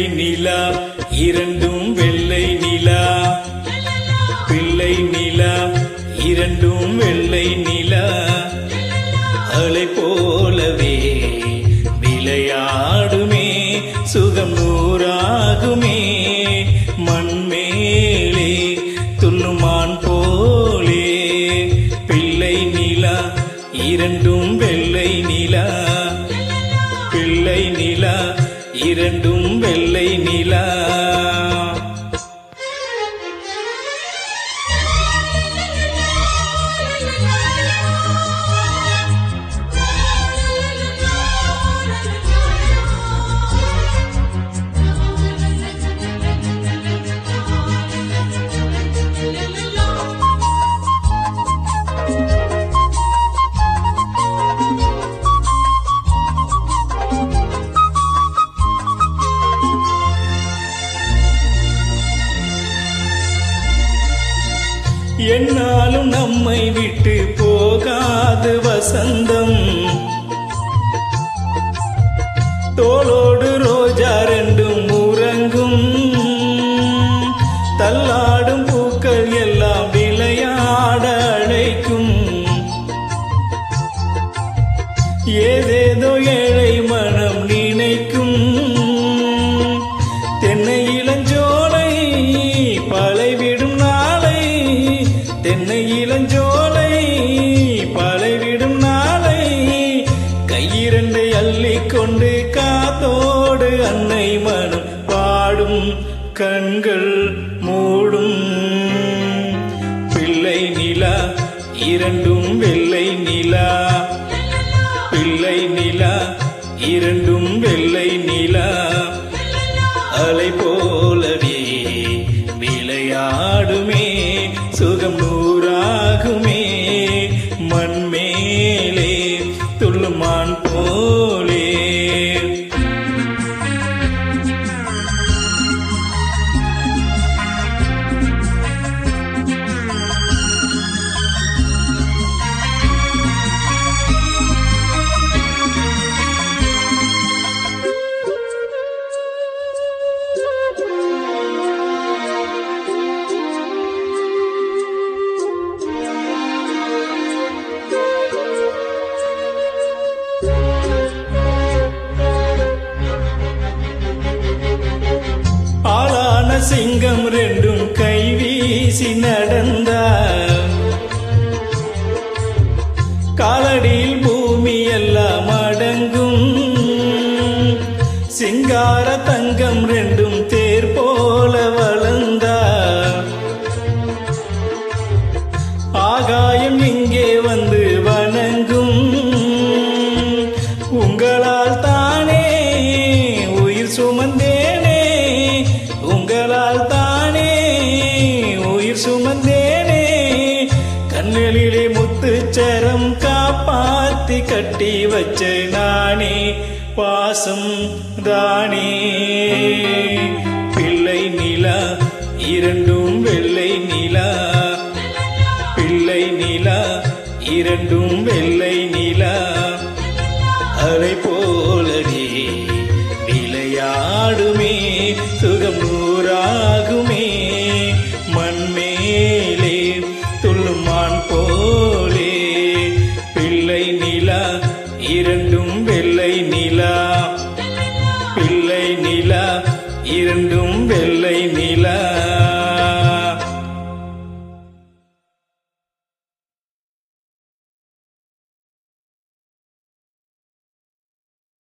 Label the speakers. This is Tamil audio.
Speaker 1: நிலா இரண்டும் வெள்ளை நிலா பிள்ளை நிலா இரண்டும் வெள்ளை நிலா அலை போலவே விளையாடுமே சுகம் நூறாகுமே மண்மேலே துள்ளுமான் போலே பிள்ளை நிலா இரண்டும் வெள்ளை நிலா பிள்ளை நிலா இரண்டும் வெள்ளை நிலா என்னாலும் நம்மை விட்டு போகாது வசந்தம் தோளோடு ரோஜா ரெண்டும் உறங்கும் தள்ளாடும் பூக்கள் எல்லாம் விளையாட அழைக்கும் ஏதேதோ ஏழை மனம் நினைக்கும் தென்னை இளஞ்சோலை பழைவிடும் நாளை தென்னை இளஞ்சோலை பழைவிடும் நாளை கையிரண்டை அள்ளிக்கொண்டு காத்தோடு அன்னை மனம் பாடும் கண்கள் மூடும் பிள்ளை நிலா இரண்டும் வெள்ளை நிலா பிள்ளை நிலா இரண்டும் வெள்ளை நிலா அலை போலவே விளையாடுமே சுகம் நூறாகுமே மண்மேலே துள்ளுமான் போலே ஆளான சிங்கம் ரெண்டும் கை வீசி நடந்தார் காலடியில் பூமி எல்லாம் அடங்கும் சிங்கார தங்கம் ரெண்டும் தேர் போல வளர்ந்தார் ஆகாயம் இங்கே வந்து வணங்கும் உங்களால் தானே உயிர் சுமந்தேனே உங்களால் தானே உயிர் சுமந்தேனே கண்களிலே முத்துச்சரம் காப்பாத்தி கட்டி வச்ச நானே பாசம் தானே பிள்ளை நிலா இரண்டும் வெள்ளை நிலா பிள்ளை நிலா இரண்டும் வெள்ளை நிலா அலை போலவே விளையாடுமே சுகம் நூறாக